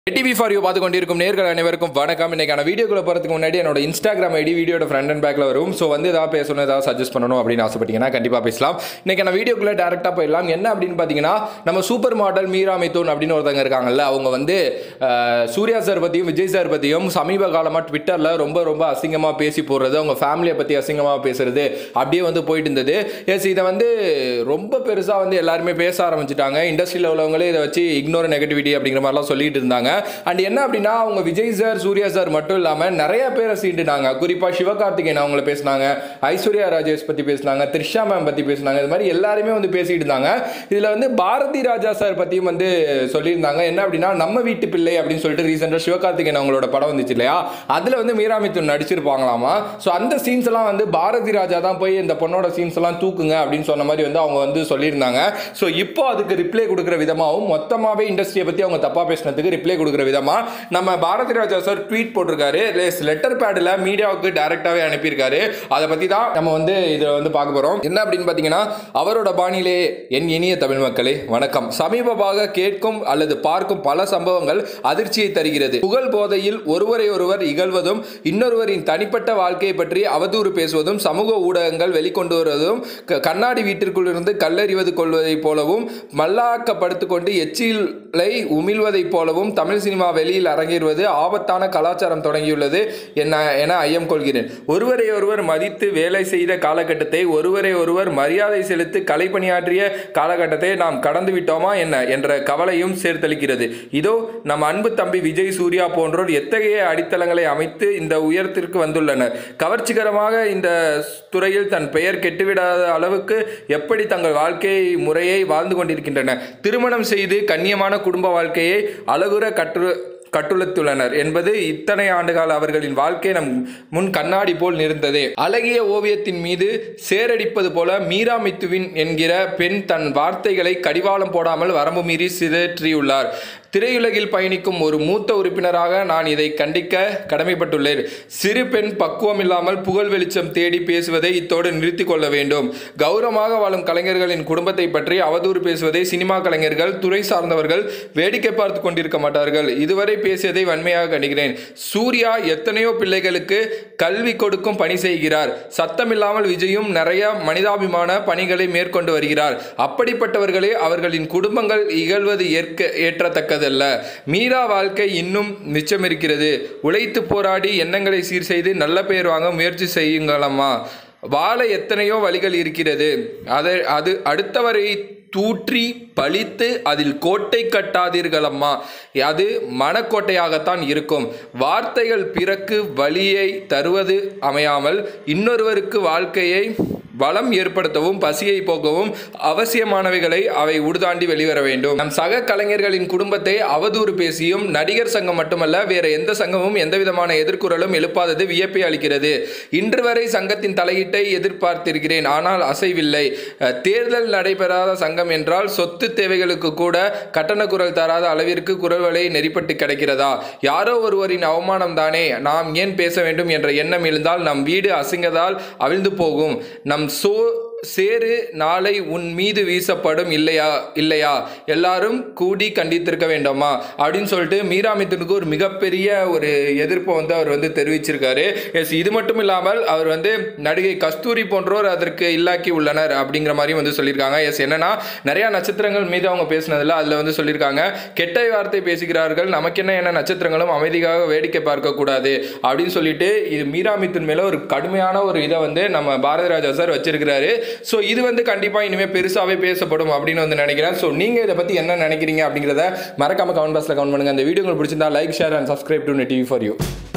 TV for you பார்த்து கொண்டிருக்கும் நேர்கள் அனைவருக்கும் வணக்கம் இன்னைக்கான வீடியோக்குள்ள போகிறதுக்கு முன்னாடி என்னோட இன்ஸ்டாகிராம் ஐடி வீடியோட ஃப்ரண்ட் அண்ட் பேக்கில் வரும் ஸோ வந்து ஏதாவது பேசணும் ஏதாவது சஜஸ்ட் பண்ணணும் அப்படின்னு ஆசைப்பட்டீங்கன்னா கண்டிப்பாக பேசலாம் இன்னைக்கான வீடியோக்குள்ள டேரெக்டாக போயிடலாம் என்ன அப்படின்னு பார்த்தீங்கன்னா நம்ம சூப்பர் மாடல் மீரா மிதுன் அப்படின்னு ஒருத்தங்க இருக்காங்கல்ல அவங்க வந்து அஹ், சூர்யா சார் பற்றியும் விஜய் சார் பற்றியும் சமீப காலமாக ட்விட்டரில் ரொம்ப ரொம்ப அசிங்கமாக பேசி போடுறது அவங்க ஃபேமிலியை பற்றி அசிங்கமாக பேசுறது அப்படியே வந்து போயிட்டு இருந்தது எஸ் இதை வந்து ரொம்ப பெருசாக வந்து எல்லாருமே பேச ஆரம்பிச்சிட்டாங்க இண்டஸ்ட்ரியில் உள்ளவங்களே இதை வச்சு இக்னோர் நெகட்டிவிட்டி அப்படிங்கிற மாதிரிலாம் சொல்லிட்டு இருந்தாங்க அண்ட் என்ன அப்படின்னா அவங்க விஜய் சார் சூர்யா சார் மட்டும் இல்லாமல் நிறைய பேரை சீண்டுனாங்க குறிப்பாக சிவகார்த்திகேயன் அவங்கள பேசினாங்க ஐஸ்வர்யா ராஜேஷ் பற்றி பேசினாங்க த்ரிஷா மேம் பற்றி பேசினாங்க இது மாதிரி எல்லாருமே வந்து பேசிட்டு இருந்தாங்க இதில் வந்து பாரதி ராஜா சார் பற்றியும் வந்து சொல்லியிருந்தாங்க என்ன அப்படின்னா நம்ம வீட்டு பிள்ளை அப்படின்னு சொல்லிட்டு ரீசெண்டாக சிவகார்த்திகேயன் அவங்களோட படம் வந்துச்சு இல்லையா அதில் வந்து மீரா மிதுன் நடிச்சிருப்பாங்களாமா ஸோ அந்த சீன்ஸ் எல்லாம் வந்து பாரதி ராஜா தான் போய் இந்த பொண்ணோட சீன்ஸ் எல்லாம் தூக்குங்க அப்படின்னு சொன்ன மாதிரி வந்து அவங்க வந்து சொல்லியிருந்தாங்க ஸோ இப்போ அதுக்கு ரிப்ளை கொடுக்குற விதமாகவும் மொத்தமாகவே இண்டஸ்ட்ரியை பற்றி அவங்க தப்பாக பேசினதுக்கு ரிப்ளை கொடுக்குற விதமா நம்ம பாரதி ராஜா சார் ட்வீட் போட்டிருக்காரு லெட்டர் பேடில் மீடியாவுக்கு டைரக்டாகவே அனுப்பியிருக்காரு அதை பற்றி தான் நம்ம வந்து இதில் வந்து பார்க்க போகிறோம் என்ன அப்படின்னு பார்த்தீங்கன்னா அவரோட பாணியிலே என் இனிய தமிழ் மக்களே வணக்கம் சமீபமாக கேட்கும் அல்லது பார்க்கும் பல சம்பவங்கள் அதிர்ச்சியை தருகிறது புகழ் போதையில் ஒருவரை ஒருவர் இகழ்வதும் இன்னொருவரின் தனிப்பட்ட வாழ்க்கையை பற்றி அவதூறு பேசுவதும் சமூக ஊடகங்கள் வெளிக்கொண்டு வருவதும் க- கண்ணாடி வீட்டிற்குள் இருந்து கல்லறிவது கொள்வதைப் போலவும் மல்லாக்கப்படுத்திக் கொண்டு எச்சிலை உமிழ்வதைப் போலவும் தமிழ் சினிமா வெளியில் அரங்கேறுவது ஆபத்தான கலாச்சாரம் தொடங்கியுள்ளது என்ன என ஐயம் கொள்கிறேன் ஒருவரை ஒருவர் மதித்து வேலை செய்த காலகட்டத்தை ஒருவரை ஒருவர் மரியாதை செலுத்தி கலைப்பணியாற்றிய காலகட்டத்தை நாம் கடந்து விட்டோமா என்ன என்ற கவலையும் சேர்த்தளிக்கிறது இதோ நம் அன்பு தம்பி விஜய் சூர்யா போன்றோர் எத்தகைய அடித்தளங்களை அமைத்து இந்த உயரத்திற்கு வந்துள்ளனர் கவர்ச்சிகரமாக இந்த துறையில் தன் பெயர் கெட்டுவிடாத அளவுக்கு எப்படி தங்கள் வாழ்க்கை முறையை வாழ்ந்து கொண்டிருக்கின்றனர் திருமணம் செய்து கண்ணியமான குடும்ப வாழ்க்கையை அழகுற கற்று கட்டுழைத்துள்ளனர் என்பது இத்தனை ஆண்டுகால அவர்களின் வாழ்க்கை நம் முன் கண்ணாடி போல் நிறந்ததே அழகிய ஓவியத்தின் மீது சேரடிப்பது போல மீரா மித்துவின் என்கிற பெண் தன் வார்த்தைகளை கடிவாளம் போடாமல் வரம்பு மீறி சிதற்றியுள்ளார் திரையுலகில் பயணிக்கும் ஒரு மூத்த உறுப்பினராக நான் இதை கண்டிக்க கடமைப்பட்டுள்ளேன் சிறு பெண் பக்குவம் இல்லாமல் புகழ் வெளிச்சம் தேடி பேசுவதை இத்தோடு நிறுத்திக் கொள்ள வேண்டும் கௌரவமாக வாழும் கலைஞர்களின் குடும்பத்தை பற்றி அவதூறு பேசுவதை சினிமா கலைஞர்கள் துறை சார்ந்தவர்கள் வேடிக்கை பார்த்து கொண்டிருக்க மாட்டார்கள் இதுவரை பேசியதை வன்மையாக கண்டிக்கிறேன் சூர்யா எத்தனையோ பிள்ளைகளுக்கு கல்வி கொடுக்கும் பணி செய்கிறார் சத்தமில்லாமல் விஜயும் நிறைய மனிதாபிமான பணிகளை மேற்கொண்டு வருகிறார் அப்படிப்பட்டவர்களே அவர்களின் குடும்பங்கள் இகழ்வது ஏற்க ஏற்றத்தக்கதல்ல மீரா வாழ்க்கை இன்னும் மிச்சமிருக்கிறது உழைத்து போராடி எண்ணங்களை சீர் செய்து நல்ல பெயர் வாங்க முயற்சி செய்யுங்களம்மா வாழ எத்தனையோ வழிகள் இருக்கிறது அதை அது அடுத்தவரை தூற்றி பழித்து அதில் கோட்டை கட்டாதீர்களம்மா அது மனக்கோட்டையாகத்தான் இருக்கும் வார்த்தைகள் பிறக்கு வழியை தருவது அமையாமல் இன்னொருவருக்கு வாழ்க்கையை வளம் ஏற்படுத்தவும் பசியை போக்கவும் அவசியமானவைகளை அவை உடுதாண்டி வெளிவர வேண்டும் நம் சக கலைஞர்களின் குடும்பத்தை அவதூறு பேசியும் நடிகர் சங்கம் மட்டுமல்ல வேற எந்த சங்கமும் எந்த விதமான எதிர்குரலும் எழுப்பாதது வியப்பை அளிக்கிறது இன்று வரை சங்கத்தின் தலையீட்டை எதிர்பார்த்திருக்கிறேன் ஆனால் அசைவில்லை அஹ், தேர்தல் நடைபெறாத சங்கம் என்றால் சொத்து தேவைகளுக்கு கூட கட்டண குரல் தராத அளவிற்கு குரல்களை நெறிப்பட்டு கிடைக்கிறதா யாரோ ஒருவரின் அவமானம் தானே நாம் ஏன் பேச வேண்டும் என்ற எண்ணம் எழுந்தால் நம் வீடு அசிங்கதால் அவிழ்ந்து போகும் நம் சோ சேரு நாளை உன் மீது வீசப்படும் இல்லையா இல்லையா எல்லாரும் கூடி கண்டித்திருக்க வேண்டாமா அப்படின்னு சொல்லிட்டு மீரா மிதுனுக்கு ஒரு மிகப்பெரிய ஒரு எதிர்ப்பை வந்து அவர் வந்து தெரிவிச்சிருக்காரு எஸ் இது மட்டும் இல்லாமல் அவர் வந்து நடிகை கஸ்தூரி போன்றோர் அதற்கு இல்லாக்கி உள்ளனர் அப்படிங்கிற மாதிரியும் வந்து சொல்லியிருக்காங்க எஸ் என்னன்னா நிறைய நட்சத்திரங்கள் மீது அவங்க பேசினதில் அதில் வந்து சொல்லியிருக்காங்க கெட்ட வார்த்தை பேசுகிறார்கள் நமக்கு என்ன என்ன நட்சத்திரங்களும் அமைதியாக வேடிக்கை பார்க்கக்கூடாது அப்படின்னு சொல்லிட்டு இது மீரா மிதுன் மேலே ஒரு கடுமையான ஒரு இதை வந்து நம்ம பாரதி ராஜா சார் வச்சிருக்கிறாரு ஸோ இது வந்து கண்டிப்பாக இனிமேல் பெருசாகவே பேசப்படும் அப்படின்னு வந்து நினைக்கிறேன் ஸோ நீங்கள் இதை பற்றி என்ன நினைக்கிறீங்க அப்படிங்கிறத மறக்காம கமெண்ட் பாக்ஸில் கமெண்ட் பண்ணுங்கள் அந்த வீடியோ உங்களுக்கு பிடிச்சிருந்தா like share and subscribe to TV for you